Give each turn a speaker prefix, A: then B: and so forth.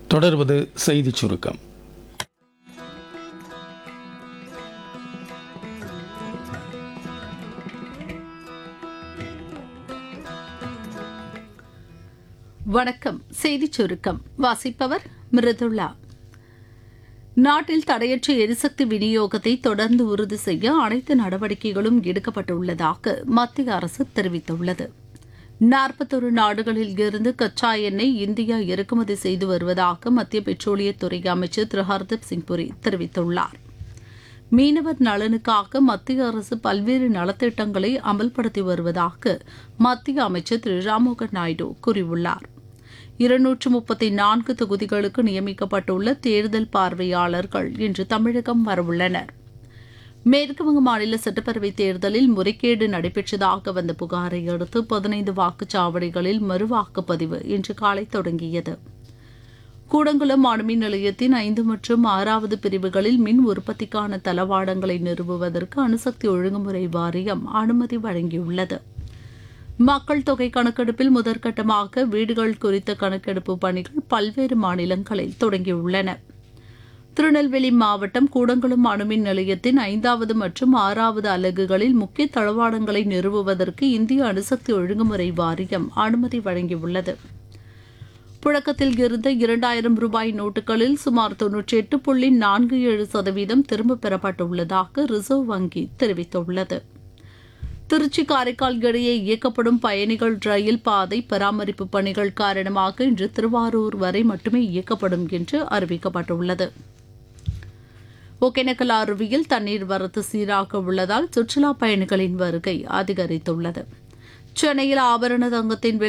A: தொடர்வது செய்திச் சுருக்கம்
B: வணக்கம் செய்திச் சுருக்கம் வாசிப்பவர் மிருதுளா நாட்டில் தடையற்ற எரிசக்தி விநியோகத்தை தொடர்ந்து உறுதி செய்ய அனைத்து நடவடிக்கைகளும் எடுக்கப்பட்டுள்ளதாக மத்திய அரசு தெரிவித்துள்ளது நாற்பத்தொரு நாடுகளில் இருந்து கச்சா எண்ணெய் இந்தியா இறக்குமதி செய்து வருவதாக மத்திய பெட்ரோலியத்துறை அமைச்சர் திரு ஹர்தீப் சிங் புரி தெரிவித்துள்ளார் மீனவர் நலனுக்காக மத்திய அரசு பல்வேறு நலத்திட்டங்களை அமல்படுத்தி வருவதாக மத்திய அமைச்சர் திரு ராம்மோகன் நாயுடு கூறியுள்ளார் இருநூற்று முப்பத்தி நான்கு தொகுதிகளுக்கு நியமிக்கப்பட்டுள்ள தேர்தல் பார்வையாளர்கள் இன்று தமிழகம் வரவுள்ளனர் மேற்குவங்க மாநில சட்டப்பேரவைத் தேர்தலில் முறைகேடு நடைபெற்றதாக வந்த புகாரை அடுத்து பதினைந்து வாக்குச்சாவடிகளில் மறுவாக்குப்பதிவு இன்று காலை தொடங்கியது கூடங்குளம் அணுமின் நிலையத்தின் ஐந்து மற்றும் ஆறாவது பிரிவுகளில் மின் உற்பத்திக்கான தளவாடங்களை நிறுவுவதற்கு அணுசக்தி ஒழுங்குமுறை வாரியம் அனுமதி வழங்கியுள்ளது மக்கள் தொகை கணக்கெடுப்பில் முதற்கட்டமாக வீடுகள் குறித்த கணக்கெடுப்பு பணிகள் பல்வேறு மாநிலங்களில் தொடங்கியுள்ளன திருநெல்வேலி மாவட்டம் கூடங்குளம் அணுமின் நிலையத்தின் ஐந்தாவது மற்றும் ஆறாவது அலகுகளில் முக்கிய தளவாடங்களை நிறுவுவதற்கு இந்திய அணுசக்தி ஒழுங்குமுறை வாரியம் அனுமதி வழங்கியுள்ளது புழக்கத்தில் இருந்த இரண்டாயிரம் ரூபாய் நோட்டுகளில் சுமார் தொன்னூற்றி எட்டு புள்ளி நான்கு ஏழு சதவீதம் திரும்பப் பெறப்பட்டுள்ளதாக ரிசர்வ் வங்கி தெரிவித்துள்ளது திருச்சி காரைக்கால் இடையே இயக்கப்படும் பயணிகள் ரயில் பாதை பராமரிப்பு பணிகள் காரணமாக இன்று திருவாரூர் வரை மட்டுமே இயக்கப்படும் என்று அறிவிக்கப்பட்டுள்ளது ஒகேனக்கல் அருவியில் தண்ணீர் வரத்து சீராக உள்ளதால் சுற்றுலா பயணிகளின் வருகை அதிகரித்துள்ளது சென்னையில் ஆபரண தங்கத்தின் விலை